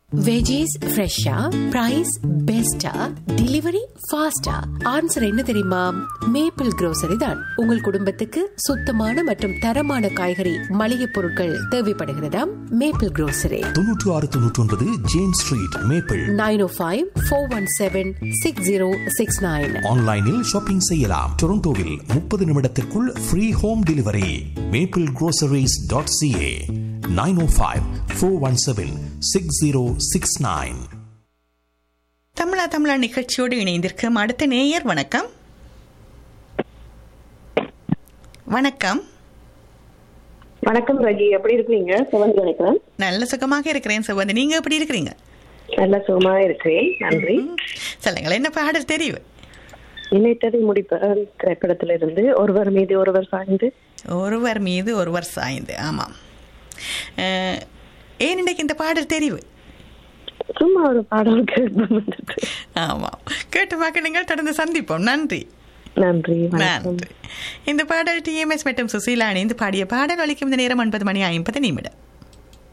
Veggies ஃப்ரெஷ்ஷா price பெஸ்டா delivery ஃபாஸ்டா ஆன்சர் என்ன தெரியுமா மேப்பிள் grocery தான் உங்கள் குடும்பத்துக்கு சுத்தமான மற்றும் தரமான காய்கறி மளிகை பொருட்கள் தேவைப்படுகிறதா மேப்பிள் grocery தொன்னூற்று ஆறு தொன்னூற்றி ஒன்பது James street Maple nine O five four one seven six zero six nine ஆன்லைனில் ஷாப்பிங் செய்யலாம் டொரண்டோவில் முப்பது நிமிடத்திற்குள் free home delivery Maple groceries.ca dot CA nine O five four one seven six zero six nine தமிழா தமிழா நிகழ்ச்சியோடு இணைந்திருக்கும் அடுத்த நேயர் வணக்கம் வணக்கம் வணக்கம் ரஜி எப்படி இருக்கீங்க சிவந்தி நினைக்கிறேன் நல்ல சுகமாக இருக்கிறேன் சிவந்தி நீங்க எப்படி இருக்கிறீங்க நல்ல சுகமா இருக்கிறேன் நன்றி சொல்லுங்கள் என்ன பாடல் தெரியும் நினைத்ததை முடிப்பேன் திரைப்படத்துல இருந்து ஒருவர் மீது ஒருவர் சாய்ந்து ஒருவர் மீது ஒருவர் சாய்ந்து ஆமாம் அஹ், ஏன் இன்னைக்கு இந்த பாடல் தெரிவு சும்மா ஒரு பாடல் கேட்போம் வந்துட்டு. ஆமாம் கேட்டு பார்க்க நீங்கள் தொடர்ந்து சந்திப்போம் நன்றி நன்றி வணக்கம் நன்றி இந்த பாடல் டிஎம்எஸ் மற்றும் சுசீலா இணைந்து பாடிய பாடல் அளிக்கும் இந்த நேரம் ஒன்பது மணி ஐம்பது நிமிடம்